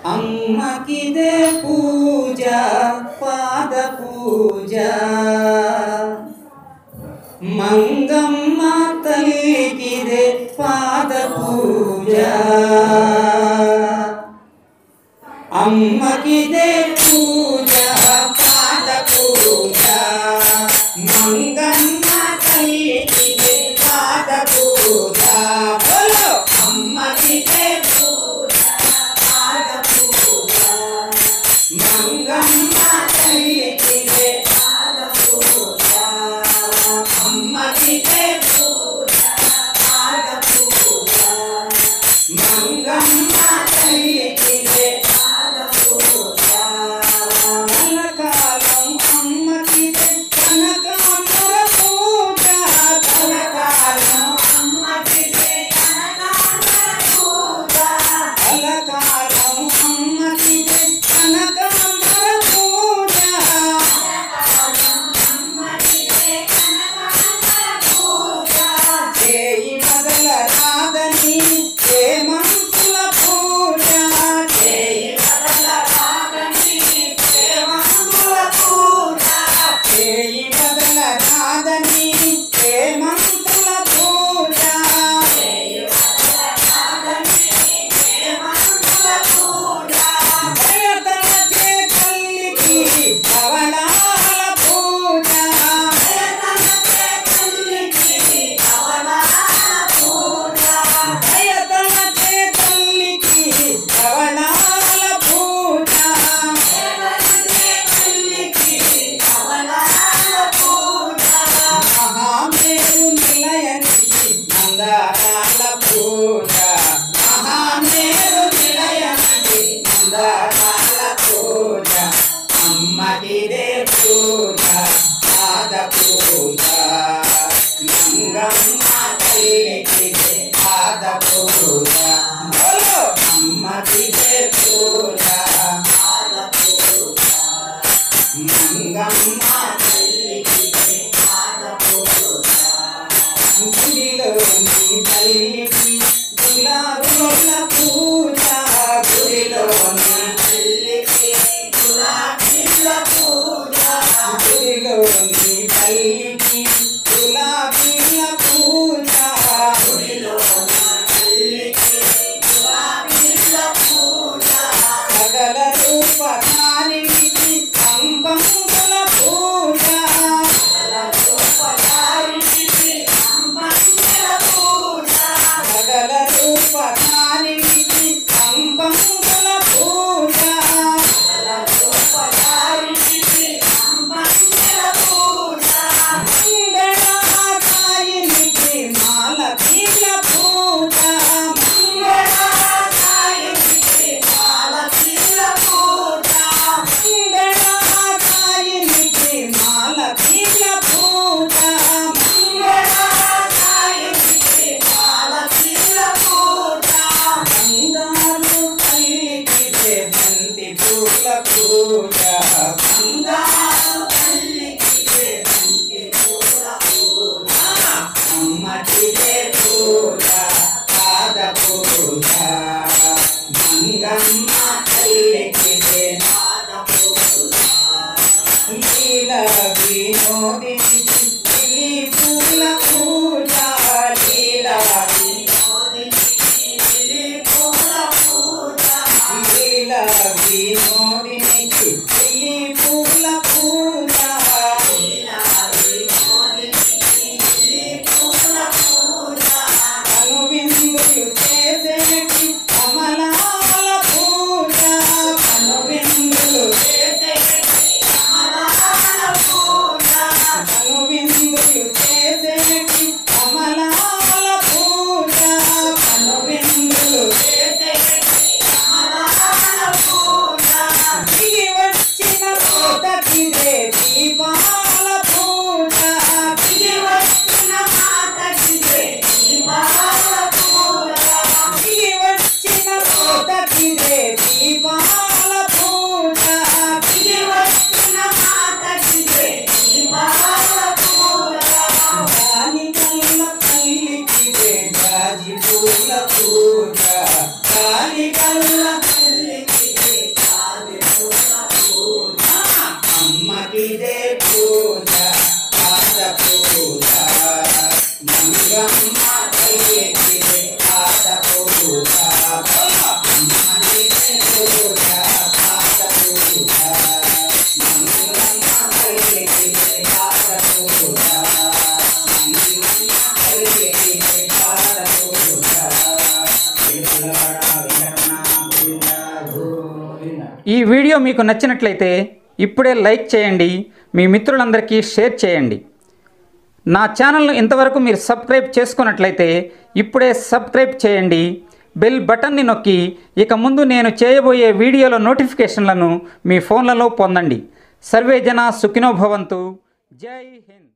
అమ్మకిదే పూజ పాద పూజ మంగమ్మ తల్లికిదే పాద పూజ అమ్మకిదే పూజ పాద పూజ మంగమ్మ తల్లికిదే పాద పూజ బోలో అమ్మకిదే పూజ పాద పూజ మంగమ్మ తల్లికిదే పాద పూజ అమ్మకిదే పూజ పాద పూజ మంగమ్మ తల్లికిదే పాద పూజ కనకాలం అమ్మకిదే కనకాంబర పూజ కనకాలం అమ్మకిదే కనకాంబర పూజ కనకాలం అమ్మకిదే కనకాంబర పూజ చేయి మొదల రాదని ప్రేమంతుల పూజ చేయి మొదల రాదని ప్రేమంతుల పూజ చేయి మొదల రాదని ప్రేమంతుల పూజ చేయి మొదల రాదని ప్రేమంతుల పూజ భయతల చేతల్లికి పవనాల పూజ భయతల చేతల్లికి పవనాల పూజ భయతల చేతల్లికి పవనాల పూజ మహామేరు నిలయానికి నందనాల పూజ మహామేరు నిలయానికి నందనాల పూజ అమ్మకిదే పూజ పాద పూజ మంగమ్మ తల్లికిదే పాద పూజ బోలో అమ్మకిదే పూజ పాద పూజ మంగమ్మ తల్లికిదే పాద పూజ గుడిలోని తల్లికి గులాబీల పూజ గుడిలోని తల్లికి గులాబీల పూజ గుడిలోని తల్లికి గులాబీల పూజ గుడిలోని తల్లికి గులాబీల పూజ సకల రూపధారికి సంపంగుల పూజ సకల రూపధారికి సంపంగుల పూజ మంగళాకాయినికి మాలతీల పూజ మంగళాకాయినికి మాలతీల పూజ మంగళాకాయినికి మాలతీల పూజ మంగళాకాయినికి మాలతీల పూజ బంగారు తల్లికి బంతి పూల పూజ బంగారు తల్లికి బంతి పూల పూజ అమ్మకిదే పూజ పాద పూజ మంగమ్మ తల్లికిదే పాద పూజ లీల వినోదిని లిలి పూల పూజ లీల వినోదిని లిలి పూల పూజ లీల వినోదినికి లిలి పూల పూజ లీల వినోదినికి లిలి పూల పూజ కనువిందులు చేసేటి కమలాల పూజ కనువిందులు చేసేటి కమలాల పూజ కనువిందులు చేసేటి కమలాల పూజ కనువిందులు చేసేటి కమలాల పూజ ఈ వీడియో మీకు నచ్చినట్లయితే ఇప్పుడే లైక్ చేయండి మీ మిత్రులందరికీ షేర్ చేయండి నా ఛానల్ను ఇంతవరకు మీరు సబ్స్క్రైబ్ చేసుకున్నట్లయితే ఇప్పుడే సబ్స్క్రైబ్ చేయండి బెల్ బటన్ని నొక్కి ఇక ముందు నేను చేయబోయే వీడియోల నోటిఫికేషన్లను మీ ఫోన్లలో పొందండి సర్వే జన సుఖినో భవంతు జై హింద్